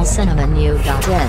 tamilcinemanew.in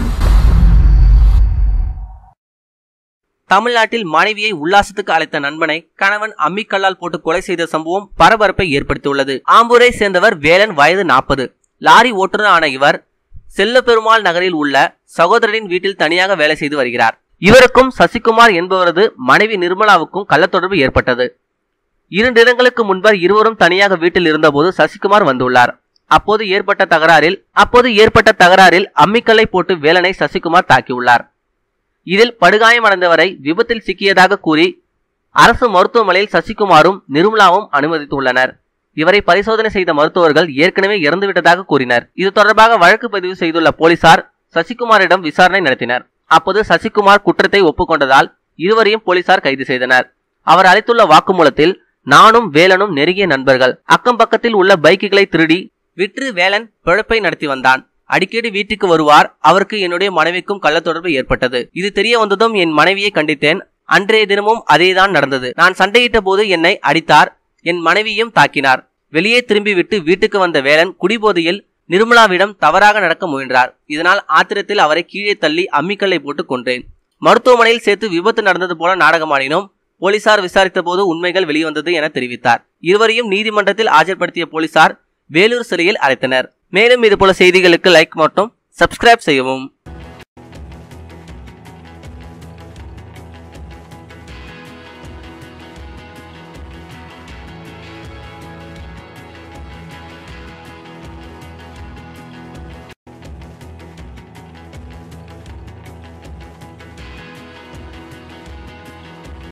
தமிழ்நாட்டில் மனைவியை உல்லாசத்துக்கு அழைத்த நண்பனை கணவன் அம்மிக்கல்லால் போட்டு கொலை செய்த சம்பவம் பரபரப்பை ஏற்படுத்தியுள்ளது ஆம்பூரை சேர்ந்தவர் வேலன் வயது நாற்பது லாரி ஓட்டுநரான இவர் செல்லப்பெருமாள் நகரில் உள்ள சகோதரரின் வீட்டில் தனியாக வேலை செய்து வருகிறார் இவருக்கும் சசிகுமார் என்பவரது மனைவி நிர்மலாவுக்கும் கள்ளத்தொடர்பு ஏற்பட்டது இரண்டு தினங்களுக்கு முன்பர் இருவரும் தனியாக வீட்டில் இருந்தபோது சசிகுமார் வந்துள்ளார் அப்போது ஏற்பட்ட தகராறில் அப்போது ஏற்பட்ட தகராறில் அம்மிக்கல்லை போட்டு வேலனை சசிகுமார் தாக்கியுள்ளார் இதில் படுகாயமடைந்தவரை விபத்தில் சிக்கியதாக கூறி அரசு மருத்துவமனையில் சசிகுமாரும் நிர்மலாவும் அனுமதித்துள்ளனர் இவரை பரிசோதனை செய்த மருத்துவர்கள் ஏற்கனவே இறந்துவிட்டதாக கூறினர் இது தொடர்பாக வழக்கு பதிவு செய்துள்ள போலீசார் சசிகுமாரிடம் விசாரணை நடத்தினர் அப்போது சசிகுமார் குற்றத்தை ஒப்புக்கொண்டதால் இருவரையும் போலீசார் கைது செய்தனர் அவர் அளித்துள்ள வாக்குமூலத்தில் நானும் வேலனும் நெருங்கிய நண்பர்கள் அக்கம் பக்கத்தில் உள்ள பைக்குகளை திருடி விற்று வேலன் பிழப்பை நடத்தி வந்தான் அடிக்கடி வீட்டுக்கு வருவார் அவருக்கு என்னுடைய மனைவிக்கும் கள்ளத்தொடர்பு ஏற்பட்டது இது தெரிய வந்ததும் என் மனைவியை கண்டித்தேன் அன்றைய தினமும் அதேதான் நடந்தது நான் சண்டையிட்ட போது என்னை அடித்தார் என் மனைவியும் தாக்கினார் வெளியே திரும்பிவிட்டு வீட்டுக்கு வந்த வேலன் குடிபோதையில் நிர்மலாவிடம் தவறாக நடக்க முயன்றார் இதனால் ஆத்திரத்தில் அவரை கீழே தள்ளி அம்மிக்கல்லை போட்டு கொன்றேன் மருத்துவமனையில் சேர்த்து விபத்து நடந்தது போல நாடகமாடினோம் போலீசார் விசாரித்த போது உண்மைகள் வெளிவந்தது என தெரிவித்தார் இருவரையும் நீதிமன்றத்தில் ஆஜர்படுத்திய போலீசார் வேலூர் சிறையில் அடைத்தனர் மேலும் இதுபோல செய்திகளுக்கு லைக் மற்றும் சப்ஸ்கிரைப் செய்யவும்